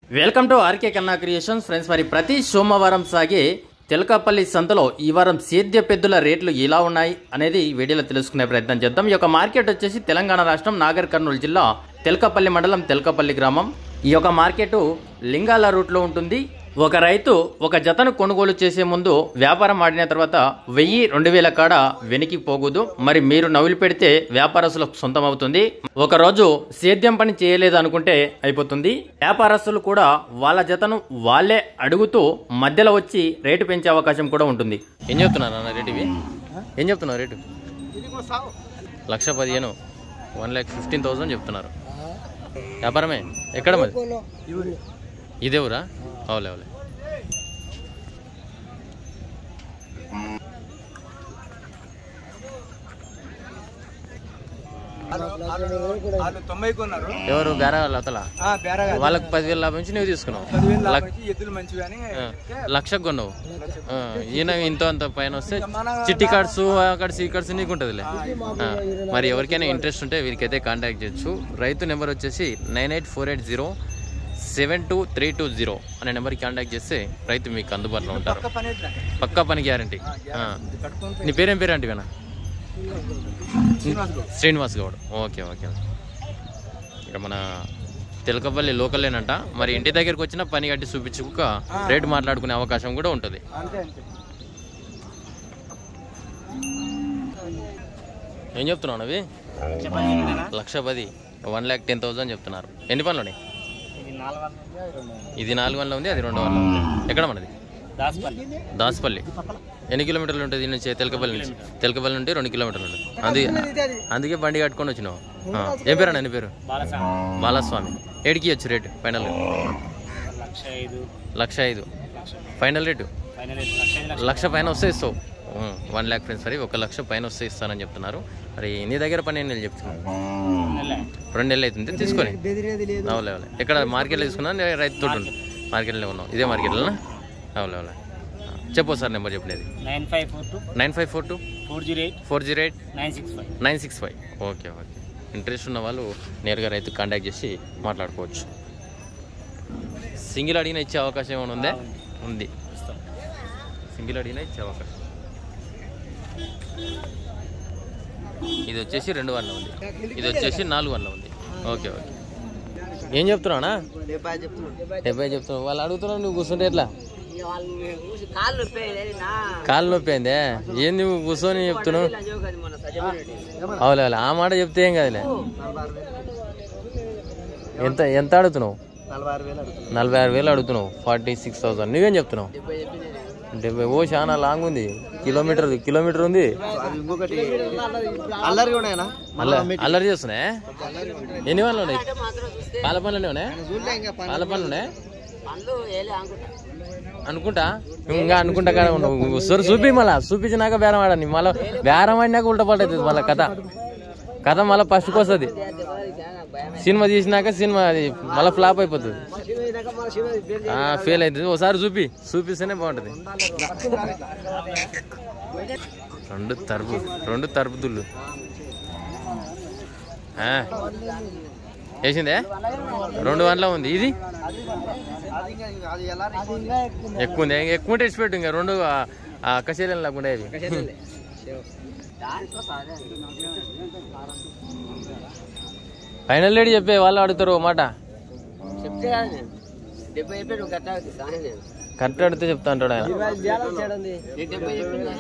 Welcome to RK Kanna creations friends మరి ప్రతి సోమవారం సాగే తెలకపల్లి సంతలో ఈ వారం సేద్య పెద్దుల రేట్లు ఎలా ఉన్నాయి అనేది ఈ వీడియోలో తెలుసుకునే ప్రయత్నం చేద్దాం ఈ యొక్క మార్కెట్ వచ్చేసి తెలంగాణ రాష్ట్రం నాగర్ కర్నూలు జిల్లా తెలకపల్లి మండలం తెలకపల్లి గ్రామం ఈ యొక్క మార్కెట్ లింగాల రూట్లో ఉంటుంది ఒక రైతు ఒక జతను కొనుగోలు చేసే ముందు వ్యాపారం ఆడిన తర్వాత వెయ్యి రెండు వేల కాడ వెనికి పోకూడదు మరి మీరు నవ్వులు పెడితే వ్యాపారస్తులకు సొంతం అవుతుంది ఒక రోజు సేద్యం పని చేయలేదు అనుకుంటే అయిపోతుంది వ్యాపారస్తులు కూడా వాళ్ళ జతను వాళ్ళే అడుగుతూ మధ్యలో వచ్చి రేటు పెంచే అవకాశం కూడా ఉంటుంది ఏం చెప్తున్నారు అన్న రేటు ఇవి ఏం చెప్తున్నారు రేటు లక్ష పదిహేను వన్ ల్యాక్ ఫిఫ్టీన్ థౌసండ్ చెప్తున్నారు వ్యాపారమే ఎక్కడ మరి ఇదే ఊరా అవులే అవులే వాళ్ళు తొంభై కొన్నారు ఎవరు బేర వాళ్ళ అతల ఆ, బేరగా వాళ్ళకి పదివేల లాభం నుంచి నువ్వు తీసుకున్నావు పదివేలు లక్- లాభం వచ్చి ఎద్దులు మంచివి అని ఆ, లక్షకు కొన్నావు ఆ, ఈయన ఇంత అంత పైన వస్తే మన చిట్టి కార్డ్స్ ఆ కార్డ్స్ ఈ కార్డ్స్ నీకు ఉంటుందిలే ఆ, మరి ఎవరికైనా ఇంట్రెస్ట్ ఉంటే వీరికైతే కాంటాక్ట్ చేయొచ్చు రైతు నెంబర్ వచ్చేసి nine eight four eight zero seven two three two zero అనే నెంబర్కి కాంటాక్ట్ చేస్తే రైతు మీకు అందుబాటులో ఉంటారు పక్క పని ఎద్దులు. పక్కా పని గ్యారంటీ ఇది కట్టుకొని నీ పేరేం పేరు అంటే వేనా శ్రీనివాస్ గౌడ్. శ్రీనివాస్ గౌడ్ ఓకే ఓకే ఇక మన తెలకపల్లి లోకలేనంట మరి ఇంటి దగ్గరికి వచ్చిన పని కట్టి చూపించుక రేటు మాట్లాడుకునే అవకాశం కూడా ఉంటుంది అంతే అంతే ఏం చెప్తున్నావు అవి లక్ష పది వన్ ల్యాక్ టెన్ థౌసండ్ చెప్తున్నారు ఎన్ని పనులు ఉన్నాయి ఇది నాలుగు వందలు ఉంది అది రెండు వందలు ఉంది ఎక్కడ మనది దాసపల్లి ఎన్ని కిలోమీటర్లు ఉంటుంది దీని నుంచి తెలకపల్లి నుంచి తెలకపల్లి నుండి రెండు కిలోమీటర్లు ఉంటుంది అది అందుకే బండి కట్టుకొని వచ్చినావు ఆ, ఏం పేరు అన్న నీ పేరు బాలస్వామి ఏడికి వచ్చు రేటు ఫైనల్ లక్ష ఐదు ఫైనల్ రేటు లక్ష పైన వస్తే ఇస్తావు వన్ ల్యాక్ ఫ్రెండ్స్ సరే ఒక లక్ష పైన వస్తే ఇస్తానని చెప్తున్నారు మరి నీ దగ్గర పని నేను చెప్తున్నాను రెండు నెలలు అవుతుంది తీసుకొని అవులే అవులే ఎక్కడ మార్కెట్లో తీసుకున్నా నేను రైతు తోటి మార్కెట్లో ఉన్నాం ఇదే మార్కెట్లో అవులే అవులే చెప్పు సార్ నెంబర్ చెప్పలేదు nine five four two nine five four two four zero eight four zero eight nine six five nine six five okay okay interest ఉన్న వాళ్ళు నేరుగా రైతు కాంటాక్ట్ చేసి మాట్లాడుకోవచ్చు సింగిల్ అడిగిన ఇచ్చే అవకాశం ఏమైనా ఉందా ఉంది సింగిల్ అడిగినా ఇచ్చే అవకాశం ఇది వచ్చేసి రెండు వందల ఉంది ఇది వచ్చేసి నాలుగు వందల ఉంది ఓకే ఓకే ఏం చెప్తున్నావునా డెబ్బై చెప్తున్నావు వాళ్ళు అడుగుతున్నావు నువ్వు కూర్చుంటే ఎట్లా కాళ్ళు నొప్పి అయిందే ఏం నువ్వు కూర్చొని చెప్తున్నావు అవులే అవులే ఆ మాట చెప్తే ఏం కదలే ఎంత ఎంత అడుగుతున్నావు నలభై ఆరు వేలు అడుగుతున్నావు ఫార్టీ సిక్స్ థౌసండ్ నువ్వేం చెప్తున్నావు డెబ్బై ఓ చాలా లాంగ్ ఉంది కిలోమీటర్ కిలోమీటర్ ఉంది ఇంకొకటి అల్లరి ఉన్నాయనా అల్ల అల్లరి చేస్తున్నాయి ఎన్ని పనులు ఉన్నాయి పాల పనులు ఉన్నాయి పాల పనులు ఉన్నాయి అనుకుంటా ఇంకా అనుకుంటా కదా ఉండవు సరే చూపి మళ్ళా చూపించినాక బేరం ఆడని మళ్ళీ బేరం ఆడినాక ఉల్టా పడుతుంది మళ్ళీ కథ కథ మళ్ళీ ఫస్ట్కి వస్తుంది సినిమా తీసినాక సినిమా అది మళ్ళీ ఫ్లాప్ అయిపోతుంది ఫెయిల్ అవుతుంది ఒకసారి చూపి చూపిస్తేనే బాగుంటుంది రెండు తరుపు రెండు తరుపుతుళ్ళు ఆ. వేసిందే రెండు వందల ఉంది ఇది అది ఎలా ఎక్కువ ఉంది ఎక్కువ ఉంటే ఇచ్చిపెట్టు ఇంకా రెండు కసేలను లేకుండా ఇవి ఫైనల్ రేట్ చెప్పే వాళ్ళు అడుగుతారు ఓ మాట చెప్తే డెబ్బై చెప్పాడు గట్ట కానీ కరెక్ట్ అడిగితే చెప్తా అంటాడు ఆయన డెబ్బై చెప్పింది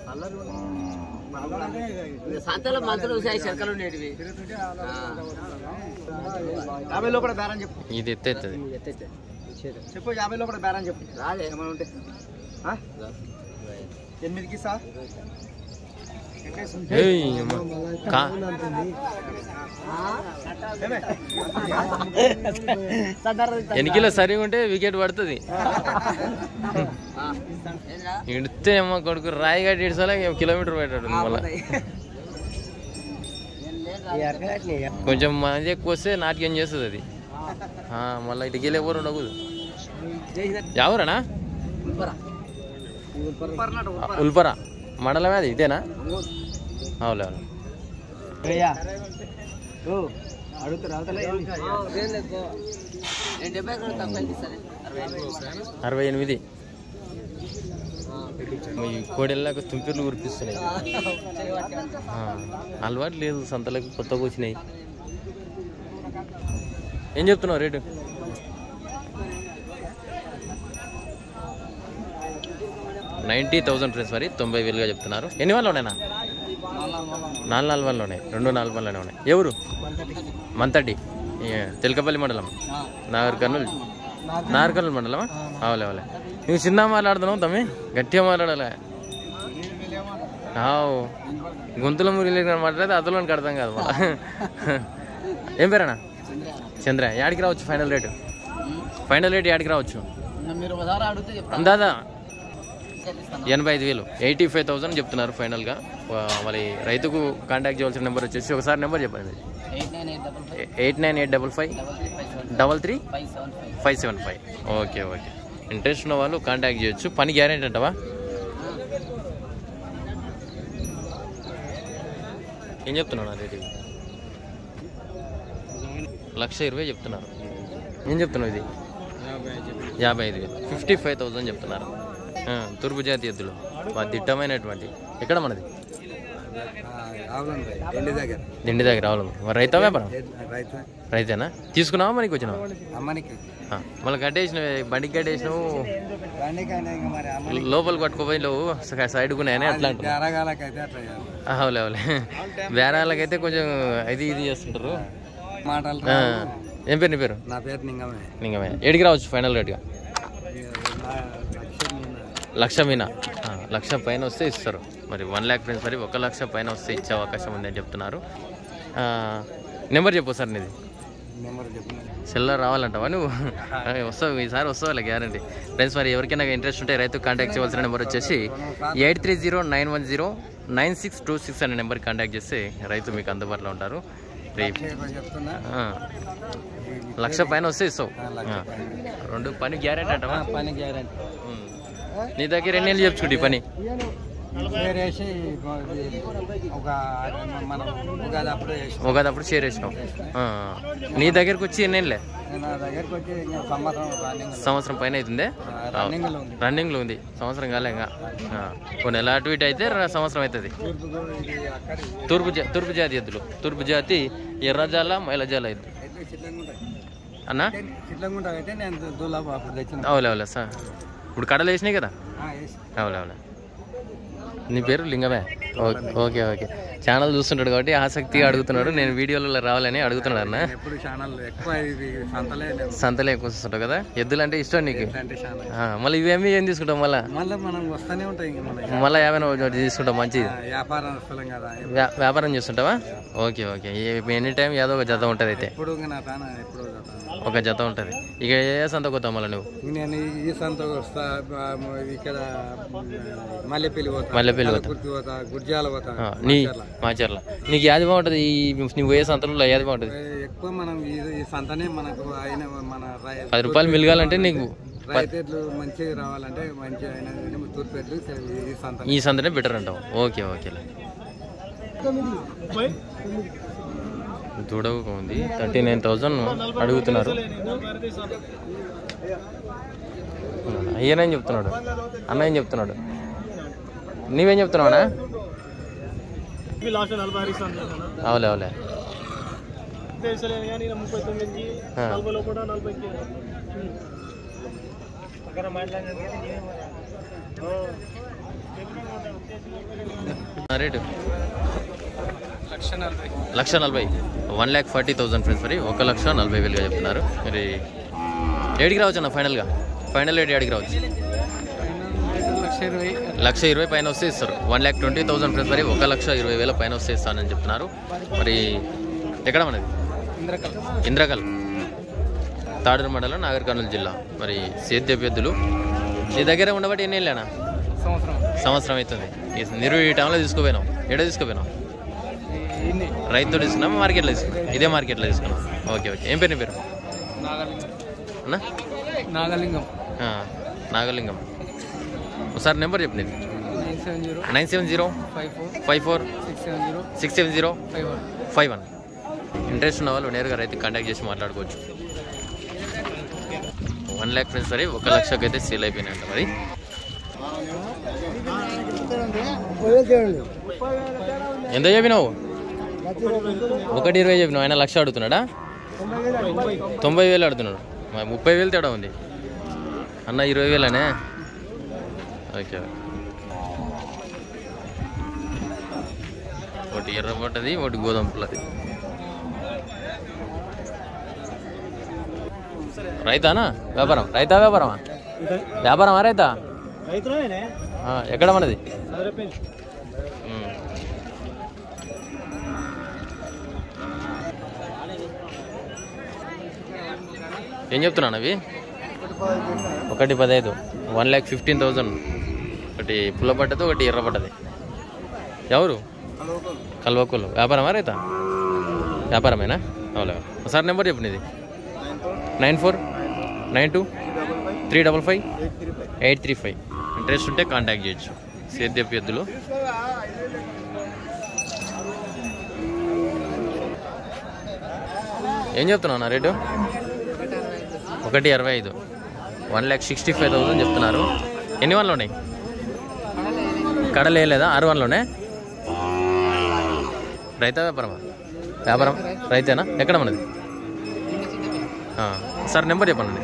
సంతలో మంత్రులు చూసాయి శంకలు ఉండేటివి యాభై లోపల బేరం చెప్పు ఇది ఎత్తేస్తుంది చెప్పు యాభై లోపల బేరం చెప్పు రాలే ఏమైనా ఉంటే ఆ? ఎనిమిదికి సా ఏయ్ అమ్మ. కా- ఎన్ని కిలో సరిగా ఉంటే వికెట్ పడుతుంది ఇడితే ఏమో కొడుకు రాయి కట్టి ఇడిసలే కిలోమీటర్ పెట్టాడు మళ్ళీ కొంచెం మంది ఎక్కువ వస్తే నాట్యం చేస్తుంది అది ఆ, మళ్ళీ ఇటుకి వెళ్ళి ఎవరు ఉండకూడదు ఎవరనా ఉల్పరా మండలమే అది ఇదేనా అవులే అవులే అడుగుతారు అవతల నేను డెబ్బై ఎకరాలు తక్కువ ఇస్తాను అరవై ఎనిమిది. అరవై ఎనిమిది ఈ కోడెళ్ళకు తుంపిర్లు కురిపిస్తున్నాయి ఆ, అలవాటు లేదు సంతలకు కొత్తగా వచ్చినాయి ఏం చెప్తున్నావు రేటు నైంటీ థౌసండ్ ఫ్రెండ్స్ మరి తొంభై వేలుగా చెప్తున్నారు ఎన్ని వాళ్ళు ఉన్నాయన్నా నాలుగు నాలుగు వాళ్ళు ఉన్నాయి రెండు నాలుగు వాళ్ళనే ఉన్నాయి ఎవరు మంతటి తెలకపల్లి మండలం నాగర్ కర్నూలు నాగర్ కర్నూలు మండలమా అవలే అవలే నువ్వు చిన్న మాట్లాడుతున్నావు తమ్మి గట్టిగా మాట్లాడాలి ఆవు గొంతుల మురిగి మాట్లాడితే అతలోనికి అర్థం కాదు మళ్ళా ఏం పేరేనా చంద్ర యాడికి రావచ్చు ఫైనల్ రేటు ఫైనల్ రేట్ యాడికి రావచ్చు మీరు ఒకసారి అడిగితే చెప్తాను అందాదా ఎనభై ఐదు వేలు ఎయిటీ ఫైవ్ థౌసండ్ చెప్తున్నారు ఫైనల్గా వా- మరి రైతుకు కాంటాక్ట్ చేయాల్సిన నెంబర్ వచ్చేసి ఒకసారి నెంబర్ చెప్పండి eight nine eight double five eight nine eight double five double three five double three seven five five seven five five seven five okay okay interest ఉన్న వాళ్ళు కాంటాక్ట్ చేయొచ్చు పని గ్యారెంటీ అంటవా ఏం చెప్తున్నావు రేటు లక్ష ఇరవై చెప్తున్నారు ఏం చెప్తున్నావు ఇది యాభై ఐదు వేలు ఫిఫ్టీ ఫైవ్ థౌజండ్ చెప్తున్నారు ఆ, తూర్పు జాతి ఎద్దులు బాగా దిట్టమైనటువంటి ఎక్కడ మనది అవునండి ఢిల్లీ దగ్గర దిండి దగ్గర రావాలి మరి రైతా వ్యాపారం రైతు రైతేనా తీసుకున్నావా మనకి వచ్చినావా అమ్మనికి ఆ, మళ్ళీ కట్టేసినవి బండికి కట్టేసినావు బండికైనా ఇంకా మరి అమ్మ లోపలికి పట్టుకుపోయి లేవు సైడ్ కొన్నాయని అట్లా అంటున్నావు అరగాలకైతే అట్లా చేయాలి. అవులే అవులే బేరాలకైతే కొంచెం ఇది ఇది చేస్తుంటారు మాటలు ఆ, రావు. ఏం పేరు నీ పేరు నా పేరు నింగమే నింగమే ఏడికి రావచ్చు ఫైనల్ రేట్గా నా లక్ష్యం నిన్న. లక్ష మీన ఆ, లక్ష పైన వస్తే ఇస్తారు మరి వన్ ల్యాక్ ఫ్రెండ్స్ మరి ఒక లక్ష పైన వస్తే ఇచ్చే అవకాశం ఉందని చెప్తున్నారు ఆ, నెంబర్ చెప్పు సార్ నీది నెంబర్ చెప్పిన సెల్లర్ రావాలంటావా నువ్వు ఆ, వస్తావు ఈసారి వస్తావులే గ్యారంటీ ఫ్రెండ్స్ మరి ఎవరికైనా ఇంట్రెస్ట్ ఉంటే రైతు కాంటాక్ట్ చేయవలసిన నెంబర్ వచ్చేసి eight three zero nine one zero nine six two six అనే నెంబర్కి కాంటాక్ట్ చేస్తే రైతు మీకు అందుబాటులో ఉంటారు రేపు చెప్తున్నా ఆ, లక్ష పైన వస్తే ఇస్తావు ఆ, రెండు పని గ్యారెంటీ అంటావా పని గ్యారంటీ ఉమ్. నీ దగ్గర ఎన్ని ఏళ్ళు చెప్పుకుంటే ఈ పని వేరేసి ఒక మనం ఉగాది అప్పుడు వేసి ఒకదప్పుడు షేర్ వేసినావు ఆ, నీ దగ్గరకు వచ్చి ఎన్ని ఏళ్ళే నా దగ్గరకు వచ్చి ఇంకా సంవత్సరం రన్నింగ్ సంవత్సరం పైన అవుతుందే రన్నింగ్ లో ఉంది రన్నింగ్లో ఉంది సంవత్సరం కాలే ఇంకా ఆ, కొన్ని నెల అటు ఇటు అయితే ర- సంవత్సరం అవుతుంది తూర్పు గోదావరి ఇది అక్కడి తూర్పు జా తూర్పు జాతి ఎద్దులు తూర్పు జాతి ఎర్రజాల మైలజాల ఎద్దు ఎట్లు చిట్లంగా ఉంటాయి అన్నా చిట్లంగా ఉంటాయి అయితే నేను దూలాపు అప్పుడు తెచ్చిన అవులే అవులే సార్ ఇప్పుడు కడలు వేసినాయి కదా ఆ, వేసి. అవులే అవులే నీ పేరు లింగమే ఓకే ఓకే ఓకే ఛానల్ చూస్తుంటాడు కాబట్టి ఆసక్తిగా అడుగుతున్నాడు నేను వీడియోలలో రావాలని అడుగుతున్నాడు అన్న ఎప్పుడు ఛానల్ ఎక్కువ ఇది సంతలే నేను సంతలే ఎక్కువ చూస్తుంటావు కదా ఎద్దులు అంటే ఇష్టం నీకు అంటే ఛానల్ ఆ, మళ్ళీ ఇవేమి ఏం తీసుకుంటావు మళ్ళీ మళ్ళీ మనం వస్తూనే ఉంటాయి ఇంక మన మళ్ళీ యాభై ఒకటి తీసుకుంటావు మంచిది వ్యాపారస్తులం కదా వ్యా- వ్యాపారం చేస్తుంటావా ఓకే ఓకే ఎనీ టైం ఏదో ఒక జత ఉంటుంది అయితే ఎప్పుడు ఇంక నా తాను ఎప్పుడు పోతాను. ఒక జత ఉంటుంది ఇక ఏ సంతకు పోతావు మళ్ళీ నువ్వు ఇంక నేను ఈ- ఈ సంతకు వస్తా ఆ, ఇక్కడ మల్లెపల్లి పోతా మల్లెపల్లి పోతా. గుర్తి పోతా గుర్జాల పోతా ఆ, నీ మాచర్ల నీకు ఏది బాగుంటుంది ఈ నువ్వు పోయే సంతలో ఏది బాగుంటుంది ఎక్కువ మనం ఈ ఈ సంతనే మనకు అయిన మన రై- పది రూపాయలు మిలగాలంటే నీకు రైతు మంచిగా రావాలంటే మంచిగా అయిన తూర్పెట్లు ఈ సంత ఈ సంతనే బెటర్ అంటావు ఓకే ఓకేలే దూడవు ఉంది థర్టీ నైన్ థౌజండ్ అడుగుతున్నారు అయ్యనేం చెప్తున్నాడు అన్న ఏం చెప్తున్నాడు నీవేం చెప్తున్నావునా లాస్ట్ నలభై ఆరు ఇస్తాను కదా అవులే అవులే తెలుసలేదు కానీ ఇలా ముప్పై తొమ్మిది ఆ. నలభైలో కూడా నలభైకి అక్కడ ఆ, రేటు లక్ష నలభై లక్ష నలభై one lakh forty thousand friends మరి ఒక లక్ష నలభై వేలుగా చెప్తున్నారు మరి ఏడికి రావచ్చు అన్న ఫైనల్గా ఫైనల్ రేట్ ఏడికి రావచ్చు లక్ష ఇరవై లక్ష ఇరవై పైన వస్తే ఇస్తారు one lakh twenty thousand friends మరి ఒక లక్ష ఇరవై వేల పైన వస్తే ఇస్తానని చెప్తున్నారు మరి ఎక్కడ మనది ఇంద్రకల్ ఇంద్రకల్ తాడూరు మండలం నాగర్ కర్నూలు జిల్లా మరి సేద్య పెద్దలు నీ దగ్గర ఉండబట్టి ఎన్ని వెళ్ళానా సంవత్సరం సంవత్సరం అవుతుంది ఈ మీరు ఈ టైంలో తీసుకుపోయినావు ఎడ తీసుకుపోయినావు ఇన్ని రైతుతో తీసుకున్నాం మార్కెట్లో తీసుకున్నాం ఇదే మార్కెట్లో తీసుకున్నాం ఓకే ఓకే ఏం పేరు నీ పేరు నాగలింగం అన్నా నాగలింగం ఆ, నాగలింగం ఒకసారి నెంబర్ చెప్పు నీది nine seven zero nine seven zero five four five four six seven zero six seven zero five one five one interest ఉన్న వాళ్ళు నేరుగా రైతు కాంటాక్ట్ చేసి మాట్లాడుకోవచ్చు వన్ ల్యాక్ ఫ్రెండ్స్ మరి ఒక లక్షకి అయితే సేల్ అయిపోయినాయంట మరి ఎంత చెప్పినావు ఒకటి ఇరవై చెప్పినావు ఆయన లక్ష అడుగుతున్నాడా తొంభై వేలు అడుగుతున్నాడు మరి ముప్పై వేలు తేడా ఉంది అన్న ఇరవై వేలనే ఓకే ఒకటి ఎర్ర పట్టది ఒకటి గోధుమ పుల్లది రైతానా వ్యాపారం రైతా వ్యాపారమా వ్యాపారమా రైతా రైతులేనే ఆ, ఎక్కడ మనది సదరపేండి ఉమ్. ఏం చెప్తున్నాను అవి ఒకటి పదహైదు వన్ ల్యాక్ ఫిఫ్టీన్ థౌజండ్ ఒకటి పుల్ల పడ్డది ఒకటి ఎర్ర పడ్డది ఎవరు కల్వకులు వ్యాపారమా రైతా వ్యాపారమేనా అవులే ఒకసారి నెంబర్ చెప్పు నీది nine four nine two three double five eight three five interest ఉంటే కాంటాక్ట్ చేయొచ్చు సేద్యపు ఎద్దులు ఏం చెప్తున్నావు నా రేటు ఒకటి అరవై ఐదు one lakh sixty five thousand చెప్తున్నారు ఎన్ని వన్లు ఉన్నాయి కడలు వేయలేదా ఆరు వన్లోనే రైతా వ్యాపారమా వ్యాపారం రైతేనా ఎక్కడ మనది ఆ, సార్ నెంబర్ చెప్పండి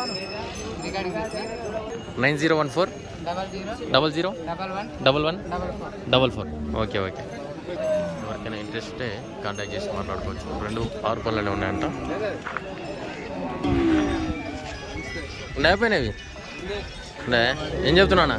nine zero one four double zero double zero double one double one double four double four okay okay ఎవరికైనా ఇంట్రెస్ట్ ఉంటే కాంటాక్ట్ చేసి మాట్లాడుకోవచ్చు రెండు ఆరు పళ్ళనే ఉన్నాయంట ఉన్నాయా పోయినవి ఉన్నాయా ఏం చెప్తున్నా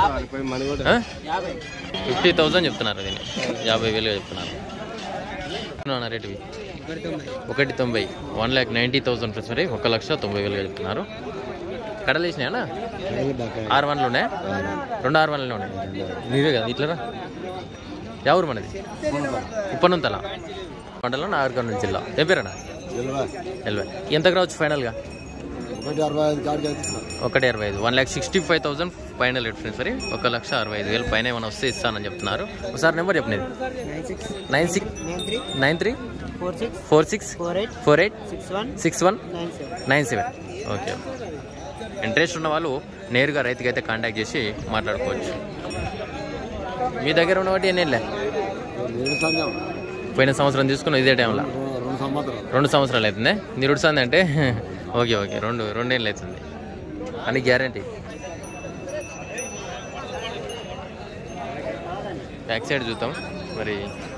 ఫిఫ్టీ థౌజండ్ చెప్తున్నారు దీన్ని యాభై వేలుగా చెప్తున్నారు చెప్తున్నా రేటువి ఒకటి తొంభై one lakh ninety thousand plus మరి ఒక లక్ష తొంభై వేలుగా చెప్తున్నారు కడలు వేసినాయనా ఆరు వన్లు ఉన్నాయి రెండు ఆరు వన్లు ఉన్నాయి నీవే కదా ఇట్లరా ఎవరు మనది ఉప్పనంతల మండలం నాగర్కర్నూలు జిల్లా ఏ పేరన్నా ఎల్వై ఎంతకు రావచ్చు ఫైనల్గా ఒకటి అరవై ఐదు కార్డు చేస్తున్నా ఒకటి అరవై ఐదు one lakh sixty five thousand final rate friends మరి ఒక లక్ష అరవై ఐదు వేలు పైన ఏమైనా వస్తే ఇస్తానని చెప్తున్నారు ఒకసారి నెంబర్ చెప్పినది nine six nine six nine three nine three four six four six four eight four eight six one six one nine seven nine seven okay interest ఉన్న వాళ్ళు నేరుగా రైతుకి అయితే కాంటాక్ట్ చేసి మాట్లాడుకోవచ్చు మీ దగ్గర ఉన్న వాటి ఎన్ని వెళ్ళా ఏడు సంఘం పోయిన సంవత్సరం తీసుకున్న ఇదే టైంలో రెండు సంవత్సరాలు రెండు సంవత్సరాలు అవుతుంది నిరుడు సంది అంటే ఓకే ఓకే రెండు రెండేళ్ళు అవుతుంది అని గ్యారంటీ బ్యాక్ సైడ్ చూద్దాం మరి